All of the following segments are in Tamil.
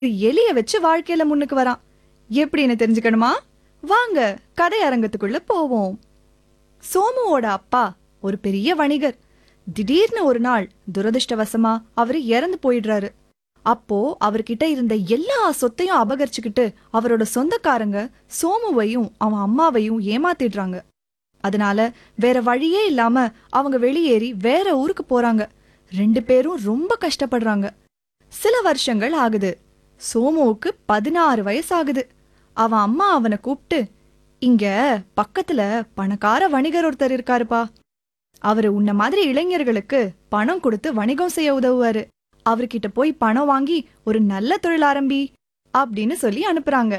எலிய வச்சு வாழ்க்கையில முன்னுக்கு வரான் எப்படின்னு தெரிஞ்சுக்கணுமா வாங்க கதை அரங்கத்துக்குள்ள போவோம் சோமுவோட அப்பா ஒரு பெரிய வணிகர் திடீர்னு ஒரு நாள் துரதிர்ஷ்டவசமா அவரு இறந்து போயிடுறாரு அப்போ அவர்கிட்ட இருந்த எல்லா சொத்தையும் அபகரிச்சுக்கிட்டு அவரோட சொந்தக்காரங்க சோமுவையும் அவன் அம்மாவையும் ஏமாத்திடுறாங்க அதனால வேற வழியே இல்லாம அவங்க வெளியேறி வேற ஊருக்கு போறாங்க ரெண்டு பேரும் ரொம்ப கஷ்டப்படுறாங்க சில வருஷங்கள் ஆகுது சோமுவுக்கு பதினாறு வயசு ஆகுது அவன் அம்மா அவனை கூப்பிட்டு இங்க பக்கத்துல பணக்கார வணிகர் ஒருத்தர் இருக்காருப்பா அவரு உன்ன மாதிரி இளைஞர்களுக்கு பணம் கொடுத்து வணிகம் செய்ய உதவுவாரு அவர்கிட்ட போய் பணம் வாங்கி ஒரு நல்ல தொழில் ஆரம்பி அப்படின்னு சொல்லி அனுப்புறாங்க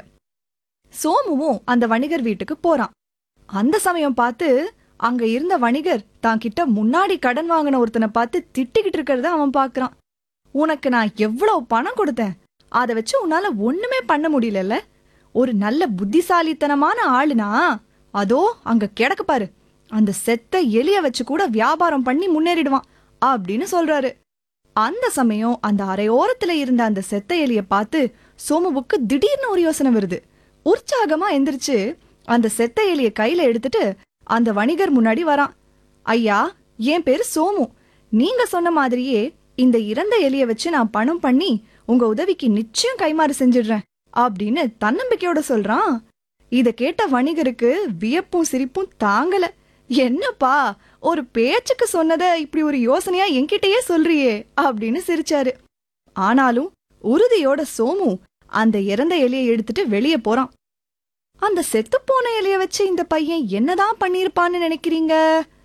சோமுவும் அந்த வணிகர் வீட்டுக்கு போறான் அந்த சமயம் பார்த்து அங்க இருந்த வணிகர் தான் கிட்ட முன்னாடி கடன் வாங்கின ஒருத்தனை பார்த்து திட்டிக்கிட்டு இருக்கிறத அவன் பார்க்கறான் உனக்கு நான் எவ்வளவு பணம் கொடுத்தேன் அதை வச்சு உன்னால ஒண்ணுமே பண்ண முடியலல்ல ஒரு நல்ல புத்திசாலித்தனமான ஆளுனா அதோ அங்க கிடக்கு பாரு அந்த செத்த எலிய வச்சு கூட வியாபாரம் பண்ணி முன்னேறிடுவான் அப்படின்னு சொல்றாரு அந்த சமயம் அந்த அரையோரத்துல இருந்த அந்த செத்த எலிய பார்த்து சோமுவுக்கு திடீர்னு ஒரு யோசனை வருது உற்சாகமா எந்திரிச்சு அந்த செத்த எலிய கையில எடுத்துட்டு அந்த வணிகர் முன்னாடி வரான் ஐயா என் பேரு சோமு நீங்க சொன்ன மாதிரியே இந்த இறந்த எலிய வச்சு நான் பணம் பண்ணி உங்க உதவிக்கு நிச்சயம் கைமாறு செஞ்சிடுறேன் அப்படின்னு தன்னம்பிக்கையோட சொல்றான் இத கேட்ட வணிகருக்கு வியப்பும் சிரிப்பும் தாங்கல என்னப்பா ஒரு பேச்சுக்கு சொன்னத இப்படி ஒரு யோசனையா என்கிட்டயே சொல்றியே அப்படின்னு சிரிச்சாரு ஆனாலும் உறுதியோட சோமு அந்த இறந்த எலியை எடுத்துட்டு வெளியே போறான் அந்த செத்துப்போன எலிய வச்சு இந்த பையன் என்னதான் பண்ணிருப்பான்னு நினைக்கிறீங்க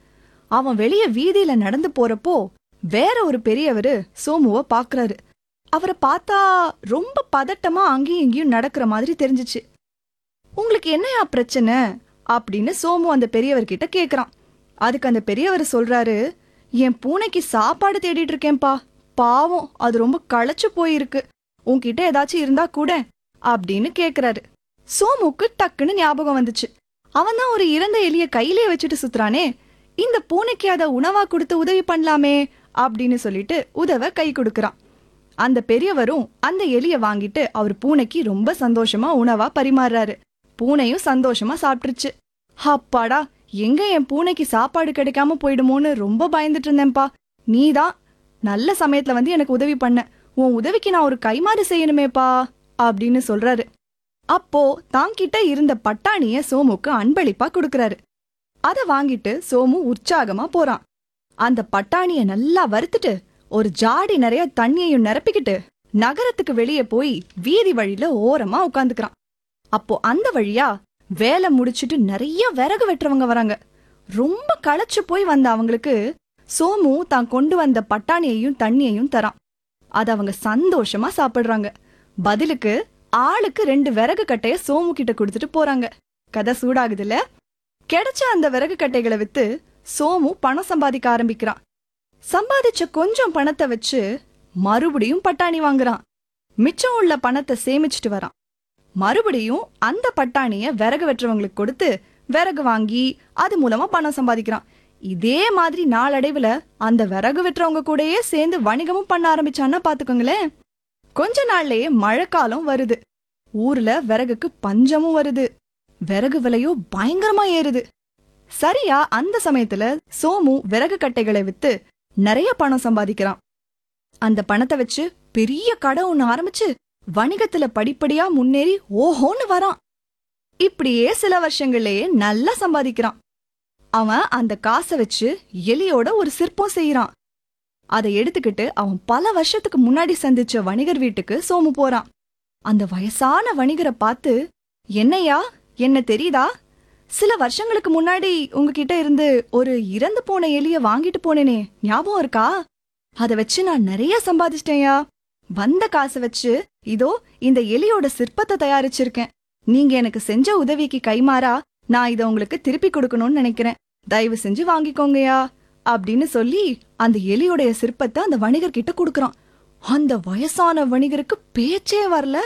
அவன் வெளிய வீதியில நடந்து போறப்போ வேற ஒரு பெரியவரு சோமுவ பாக்குறாரு அவரை பார்த்தா ரொம்ப பதட்டமா அங்கேயும் இங்கேயும் நடக்கிற மாதிரி தெரிஞ்சுச்சு உங்களுக்கு என்னையா பிரச்சனை அப்படின்னு சோமு அந்த பெரியவர்கிட்ட கேக்குறான் அதுக்கு அந்த பெரியவர் சொல்றாரு என் பூனைக்கு சாப்பாடு தேடிட்டு இருக்கேன்பா பாவம் அது ரொம்ப களைச்சு போயிருக்கு உன்கிட்ட ஏதாச்சும் இருந்தா கூட அப்படின்னு கேக்குறாரு சோமுக்கு டக்குன்னு ஞாபகம் வந்துச்சு அவன் தான் ஒரு இறந்த எலிய கையிலே வச்சுட்டு சுத்துறானே இந்த பூனைக்கு அதை உணவா கொடுத்து உதவி பண்ணலாமே அப்படின்னு சொல்லிட்டு உதவ கை கொடுக்கறான் அந்த பெரியவரும் அந்த எலிய வாங்கிட்டு அவர் பூனைக்கு ரொம்ப சந்தோஷமா உணவா பரிமாறுறாரு பூனையும் சந்தோஷமா சாப்பிட்டுருச்சு அப்பாடா எங்க என் பூனைக்கு சாப்பாடு கிடைக்காம போயிடுமோன்னு ரொம்ப பயந்துட்டு இருந்தேன்பா நீதான் நல்ல சமயத்துல வந்து எனக்கு உதவி பண்ண உன் உதவிக்கு நான் ஒரு கைமாறு செய்யணுமேப்பா அப்படின்னு சொல்றாரு அப்போ தாங்கிட்ட இருந்த பட்டாணிய சோமுக்கு அன்பளிப்பா கொடுக்கறாரு அத வாங்கிட்டு சோமு உற்சாகமா போறான் அந்த பட்டாணிய நல்லா வறுத்துட்டு ஒரு ஜாடி நிறைய தண்ணியையும் நிரப்பிக்கிட்டு நகரத்துக்கு வெளியே போய் வீதி வழியில ஓரமா உட்காந்துக்கிறான் அப்போ அந்த வழியா வேலை முடிச்சிட்டு நிறைய விறகு வெட்டுறவங்க வராங்க ரொம்ப களைச்சு போய் வந்த அவங்களுக்கு சோமு தான் கொண்டு வந்த பட்டாணியையும் தண்ணியையும் தரான் அத அவங்க சந்தோஷமா சாப்பிடுறாங்க பதிலுக்கு ஆளுக்கு ரெண்டு விறகு கட்டைய சோமு கிட்ட கொடுத்துட்டு போறாங்க கதை சூடாகுதுல கிடைச்ச அந்த விறகு கட்டைகளை வித்து சோமு பணம் சம்பாதிக்க ஆரம்பிக்கிறான் சம்பாதிச்ச கொஞ்சம் பணத்தை வச்சு மறுபடியும் பட்டாணி வாங்குறான் மிச்சம் உள்ள பணத்தை சேமிச்சிட்டு வரான் மறுபடியும் அந்த பட்டாணிய விறகு வெட்டுறவங்களுக்கு கொடுத்து விறகு வாங்கி அது மூலமா பணம் சம்பாதிக்கிறான் இதே மாதிரி நாளடைவுல அந்த விறகு வெட்டுறவங்க கூடயே சேர்ந்து வணிகமும் பண்ண ஆரம்பிச்சான்னா பாத்துக்கோங்களேன் கொஞ்ச நாள்லயே மழைக்காலம் வருது ஊர்ல விறகுக்கு பஞ்சமும் வருது விறகு விலையோ பயங்கரமா ஏறுது சரியா அந்த சமயத்துல சோமு விறகு கட்டைகளை வித்து நிறைய பணம் சம்பாதிக்கிறான் அந்த பணத்தை வச்சு பெரிய கடை ஒண்ணு ஆரம்பிச்சு வணிகத்துல படிப்படியா முன்னேறி ஓஹோன்னு வரான் இப்படியே சில வருஷங்கள்லயே நல்லா சம்பாதிக்கிறான் அவன் அந்த காசை வச்சு எலியோட ஒரு சிற்பம் செய்யறான் அதை எடுத்துக்கிட்டு அவன் பல வருஷத்துக்கு முன்னாடி சந்திச்ச வணிகர் வீட்டுக்கு சோமு போறான் அந்த வயசான வணிகரை பார்த்து என்னையா என்ன தெரியுதா சில வருஷங்களுக்கு முன்னாடி உங்ககிட்ட இருந்து ஒரு இறந்து போன எலிய வாங்கிட்டு போனேனே ஞாபகம் இருக்கா அத வச்சு நான் நிறைய சம்பாதிச்சிட்டேன்யா வந்த காசை வச்சு இதோ இந்த எலியோட சிற்பத்தை தயாரிச்சிருக்கேன் நீங்க எனக்கு செஞ்ச உதவிக்கு கைமாறா நான் இத உங்களுக்கு திருப்பி கொடுக்கணும்னு நினைக்கிறேன் தயவு செஞ்சு வாங்கிக்கோங்கயா அப்படின்னு சொல்லி அந்த எலியோடைய சிற்பத்தை அந்த வணிகர் கிட்ட கொடுக்கறான் அந்த வயசான வணிகருக்கு பேச்சே வரல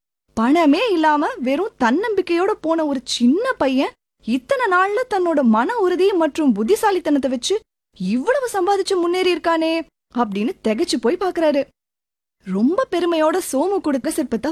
பணமே இல்லாம வெறும் தன்னம்பிக்கையோட போன ஒரு சின்ன பையன் இத்தனை நாள்ல தன்னோட மன உறுதி மற்றும் புத்திசாலித்தனத்தை வச்சு இவ்வளவு சம்பாதிச்சு முன்னேறி இருக்கானே அப்படின்னு திகைச்சு போய் பாக்குறாரு ரொம்ப பெருமையோட சோமு கொடுக்க சிற்பத்தை